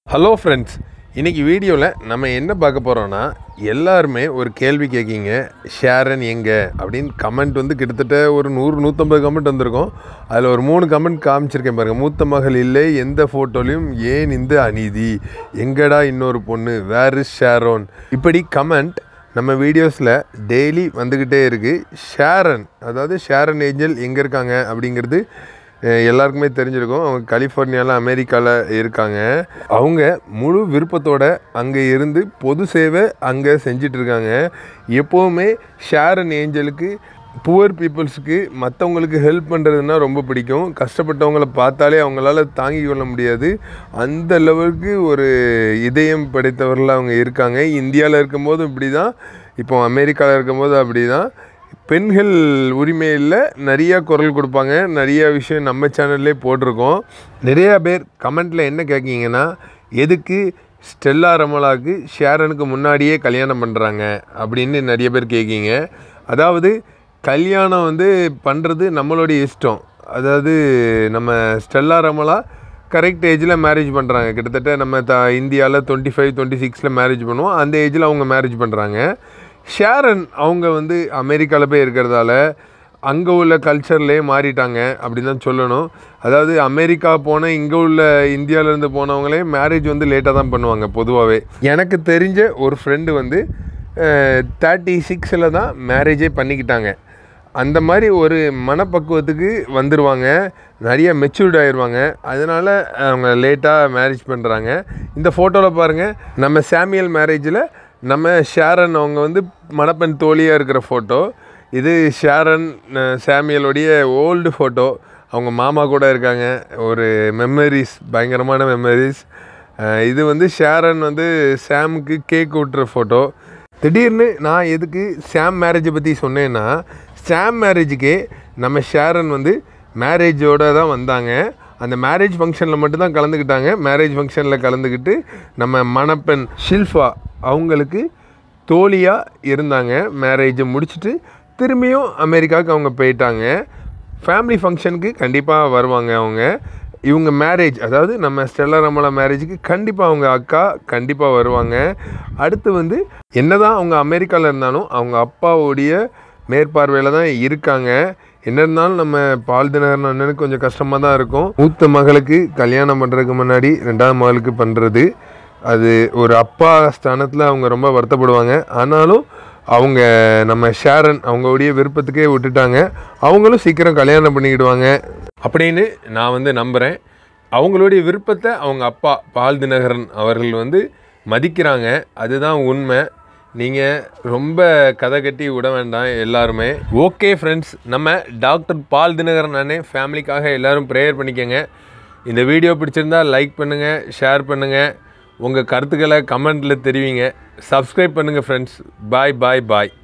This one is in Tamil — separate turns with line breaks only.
ஹலோ ஃப்ரெண்ட்ஸ் இன்றைக்கி வீடியோவில் நம்ம என்ன பார்க்க போகிறோன்னா எல்லாருமே ஒரு கேள்வி கேட்கீங்க ஷேரன் எங்கே அப்படின்னு கமெண்ட் வந்து கிட்டத்தட்ட ஒரு நூறு நூற்றம்பது கமெண்ட் வந்திருக்கும் அதில் ஒரு மூணு கமெண்ட் காமிச்சிருக்கேன் பாருங்கள் மூத்த மகள் இல்லை எந்த ஃபோட்டோலையும் ஏன் இந்த அநீதி எங்கடா இன்னொரு பொண்ணு வேர் இஸ் ஷேரோன் இப்படி கமெண்ட் நம்ம வீடியோஸில் டெய்லி வந்துக்கிட்டே இருக்குது ஷேரன் அதாவது ஷேரன் ஏஞ்சல் எங்கே இருக்காங்க அப்படிங்கிறது அஹ், எல்லாருக்குமே தெரிஞ்சிருக்கும் அவங்க கலிஃபோர்னியாவில் அமெரிக்காவில் இருக்காங்க அவங்க முழு விருப்பத்தோட அங்கே இருந்து பொது சேவை அங்கே செஞ்சிட்டு இருக்காங்க எப்போவுமே ஷேரன் ஏஞ்சலுக்கு புவர் பீப்புள்ஸுக்கு மற்றவங்களுக்கு ஹெல்ப் பண்ணுறதுனா ரொம்ப பிடிக்கும் கஷ்டப்பட்டவங்கள பார்த்தாலே அவங்களால தாங்கிக் கொள்ள முடியாது அந்த லெவலுக்கு ஒரு இதயம் படைத்தவர்களாக அவங்க இருக்காங்க இந்தியாவில் இருக்கும்போது இப்படி தான் இப்போ அமெரிக்காவில் இருக்கும்போது அப்படி தான் பெண்கள் உரிமையில் நிறையா குரல் கொடுப்பாங்க நிறைய விஷயம் நம்ம சேனல்லே போட்டிருக்கோம் நிறையா பேர் கமெண்ட்டில் என்ன கேட்கீங்கன்னா எதுக்கு ஸ்டெல்லா ரமலாவுக்கு ஷேரனுக்கு முன்னாடியே கல்யாணம் பண்ணுறாங்க அப்படின்னு நிறைய பேர் கேட்கீங்க அதாவது கல்யாணம் வந்து பண்ணுறது நம்மளுடைய இஷ்டம் அதாவது நம்ம ஸ்டெல்லா ரமலா கரெக்ட் ஏஜில் மேரேஜ் பண்ணுறாங்க கிட்டத்தட்ட நம்ம த இந்தியாவில் டுவெண்ட்டி ஃபைவ் டுவெண்ட்டி சிக்ஸில் மேரேஜ் பண்ணுவோம் அந்த ஏஜில் அவங்க மேரேஜ் பண்ணுறாங்க ஷேரன் அவங்க வந்து அமெரிக்காவில் போய் இருக்கிறதால அங்கே உள்ள கல்ச்சர்லேயே மாறிட்டாங்க அப்படின்னு தான் சொல்லணும் அதாவது அமெரிக்கா போன இங்கே உள்ள இந்தியாவிலேருந்து போனவங்களே மேரேஜ் வந்து லேட்டாக தான் பண்ணுவாங்க பொதுவாகவே எனக்கு தெரிஞ்ச ஒரு ஃப்ரெண்டு வந்து தேர்ட்டி சிக்ஸில் தான் மேரேஜே பண்ணிக்கிட்டாங்க அந்த மாதிரி ஒரு மனப்பக்குவத்துக்கு வந்துடுவாங்க நிறைய மெச்சூர்ட் ஆயிடுவாங்க அதனால் அவங்க லேட்டாக மேரேஜ் பண்ணுறாங்க இந்த ஃபோட்டோவில் பாருங்கள் நம்ம சாமியல் மேரேஜில் நம்ம ஷேரன் அவங்க வந்து மணப்பெண் தோழியாக இருக்கிற ஃபோட்டோ இது ஷேரன் அஹ், சாமியலுடைய ஓல்டு ஃபோட்டோ அவங்க மாமா கூட இருக்காங்க ஒரு மெமரிஸ் பயங்கரமான மெமரிஸ் இது வந்து ஷேரன் வந்து சாமுக்கு கேக் விட்டுற ஃபோட்டோ திடீர்னு நான் எதுக்கு சாம் மேரேஜை பற்றி சொன்னேன்னா சாம் மேரேஜுக்கே நம்ம ஷேரன் வந்து மேரேஜோட தான் வந்தாங்க அந்த மேரேஜ் ஃபங்க்ஷனில் மட்டும்தான் கலந்துக்கிட்டாங்க மேரேஜ் ஃபங்க்ஷனில் கலந்துக்கிட்டு நம்ம மணப்பெண் ஷில்ஃபா அவங்களுக்கு தோழியாக இருந்தாங்க மேரேஜை முடிச்சுட்டு திரும்பியும் அமெரிக்காவுக்கு அவங்க போயிட்டாங்க ஃபேமிலி ஃபங்க்ஷனுக்கு கண்டிப்பாக வருவாங்க அவங்க இவங்க மேரேஜ் அதாவது நம்ம ஸ்டெல்லா ரமலா மேரேஜுக்கு கண்டிப்பாக அவங்க அக்கா கண்டிப்பாக வருவாங்க அடுத்து வந்து என்னதான் அவங்க அமெரிக்காவில் இருந்தாலும் அவங்க அப்பாவுடைய மேற்பார்வையில் தான் இருக்காங்க என்ன இருந்தாலும் நம்ம பால் தினகரன் அண்ணனுக்கு கொஞ்சம் கஷ்டமாக தான் இருக்கும் மூத்த மகளுக்கு கல்யாணம் பண்ணுறதுக்கு முன்னாடி ரெண்டாவது மகளுக்கு பண்ணுறது அது ஒரு அப்பா ஸ்தானத்தில் அவங்க ரொம்ப வருத்தப்படுவாங்க ஆனாலும் அவங்க நம்ம ஷேரன் அவங்களுடைய விருப்பத்துக்கே விட்டுட்டாங்க அவங்களும் சீக்கிரம் கல்யாணம் பண்ணிக்கிடுவாங்க அப்படின்னு நான் வந்து நம்புகிறேன் அவங்களுடைய விருப்பத்தை அவங்க அப்பா பால் தினகரன் அவர்கள் வந்து மதிக்கிறாங்க அதுதான் உண்மை நீங்கள் ரொம்ப கதை கட்டி விட வேண்டாம் எல்லாருமே ஓகே ஃப்ரெண்ட்ஸ் நம்ம டாக்டர் பால் தினகரன் அண்ணே ஃபேமிலிக்காக எல்லாரும் ப்ரேயர் பண்ணிக்கோங்க இந்த வீடியோ பிடிச்சிருந்தா லைக் பண்ணுங்கள் ஷேர் பண்ணுங்கள் உங்கள் கருத்துக்களை கமெண்ட்டில் தெரிவிங்க சப்ஸ்கிரைப் பண்ணுங்கள் ஃப்ரெண்ட்ஸ் பாய் பாய் பாய்